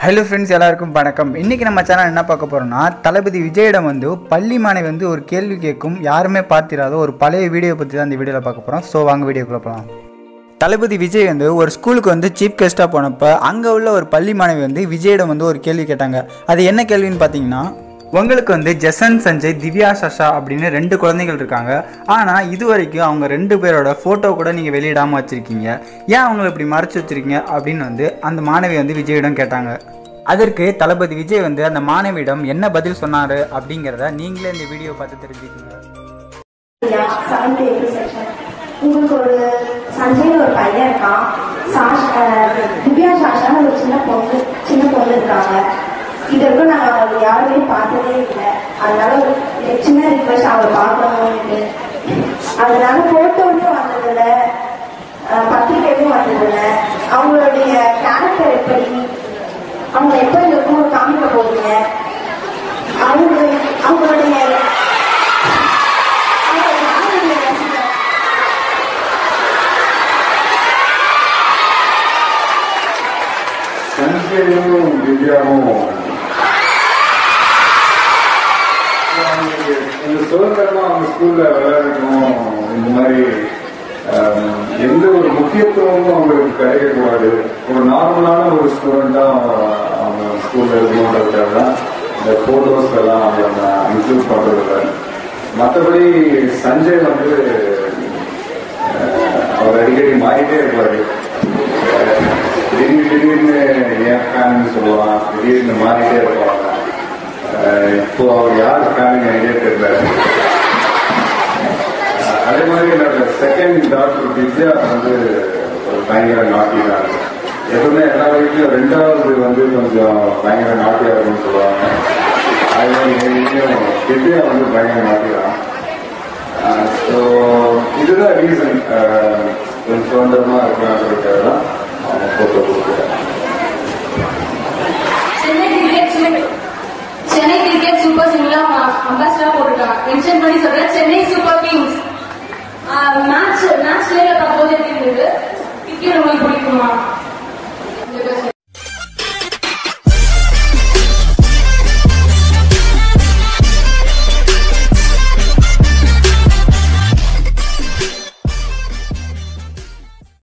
Hello friends எல்லாருக்கும் வணக்கம் இன்றைக்கி நம்ம சேனல் என்ன பார்க்க போகிறோம்னா தளபதி விஜயிடம் வந்து பள்ளி மாணவி வந்து ஒரு கேள்வி கேட்கும் யாருமே பார்த்திராத ஒரு பழைய வீடியோ பற்றி தான் இந்த வீடியோவில் பார்க்க போகிறோம் ஸோ வாங்க வீடியோக்குள்ள போகலாம் தளபதி விஜய் வந்து ஒரு ஸ்கூலுக்கு வந்து சீஃப் கெஸ்ட்டாக போனப்போ அங்கே உள்ள ஒரு பள்ளி மாணவி வந்து விஜயிடம் வந்து ஒரு கேள்வி கேட்டாங்க அது என்ன கேள்வின்னு பார்த்தீங்கன்னா உங்களுக்கு வந்து ஜெசன் சஞ்சய் திவ்யா சஷா அப்படின்னு ரெண்டு குழந்தைகள் இருக்காங்க ஆனால் இது வரைக்கும் அவங்க ரெண்டு பேரோட ஃபோட்டோ கூட நீங்கள் வெளியிடாமல் வச்சுருக்கீங்க ஏன் அவங்கள இப்படி மறைச்சு வச்சுருக்கீங்க அப்படின்னு வந்து அந்த மாணவி வந்து விஜயிடம் கேட்டாங்க அதற்கு தளபதி விஜய் வந்து அந்த மாணவியிடம் என்ன பதில் சொன்னார் அப்படிங்கிறத நீங்களே இந்த வீடியோ பார்த்து தெரிஞ்சுக்கோங்க செவன்த் எயித்து செக்ஷன் உங்களுக்கு ஒரு சஞ்சய்னு ஒரு பையன் இருக்கான் சாஷ் அஹ், திவ்யா சாஷான்னு ஒரு சின்ன பொண்ணு சின்ன பொண்ணு இருக்காங்க இது வரைக்கும் நாங்கள் அவங்க யாருமே பார்த்ததே இல்லை அதனால ஒரு சின்ன ரிக்வெஸ்ட் அவங்க பார்க்கணும்னு அதனால போட்டோலையும் வந்ததில்ல அஹ், பத்திரிக்கையிலும் வந்ததில்ல அவங்களுடைய கேரக்டர் எப்படி அவங்க எப்போ இருக்கும் காமிக்க போறீங்க அவங்க அவங்களுடைய அவங்க யாருடைய ரசிகர்? சஞ்சயும் திவ்யாவும் அவங்களுக்கு இந்த சுதந்திரமா அவங்க ஸ்கூல்ல விளையாடணும் இந்த மாதிரி ஆம், எந்த ஒரு முக்கியத்துவமும் அவங்களுக்கு கிடைக்கக்கூடாது ஒரு நார்மலான ஒரு ஸ்டூடெண்டா அவங்க ஸ்கூல்ல இருக்கணுன்றதுக்காக தான் இந்த போட்டோஸ் எல்லாம் அவங்க இன்க்ளூட் பண்றது மற்றபடி சஞ்சய் வந்து அஹ், அவர் அடிக்கடி மாறிட்டே இருப்பாரு அஹ், திடீர் திடீர்னு என் ஃபேன் சொல்லுவான் திடீர்னு மாறிட்டே இருப்பாங்க அஹ், இப்போ அவர் யார் ஃபேன் எனக்கே தெரியல அஹ், அதே மாதிரி என்னோட செகண்ட் டாக்டர் வித்யா வந்து ஒரு பயங்கர நாட்டி தான் எப்பவுமே எல்லா வீட்லயும் ரெண்டாவது வந்து கொஞ்சம் பயங்கர நாட்டியா இருக்கும்னு சொல்லுவாங்க அதே மாதிரி என் வீட்லயும் வித்யா வந்து பயங்கர நாட்டி தான் ஸோ இதுதான் ரீசன் கொஞ்சம் சுதந்திரமா இருக்கலான்றதுக்காக தான் அவங்க போட்டோ கொடுக்குறேன் Chennai cricket Chennai cricket super சிங்ல அம்பாசிடரா போட்டுருக்காங்க மென்ஷன் பண்ணி சொல்றேன் Chennai Super Kings match match நேரில் பார்க்கும்போது எப்படி இருந்தது கிரிக்கெட் உங்களுக்கு பிடிக்குமா இந்த question.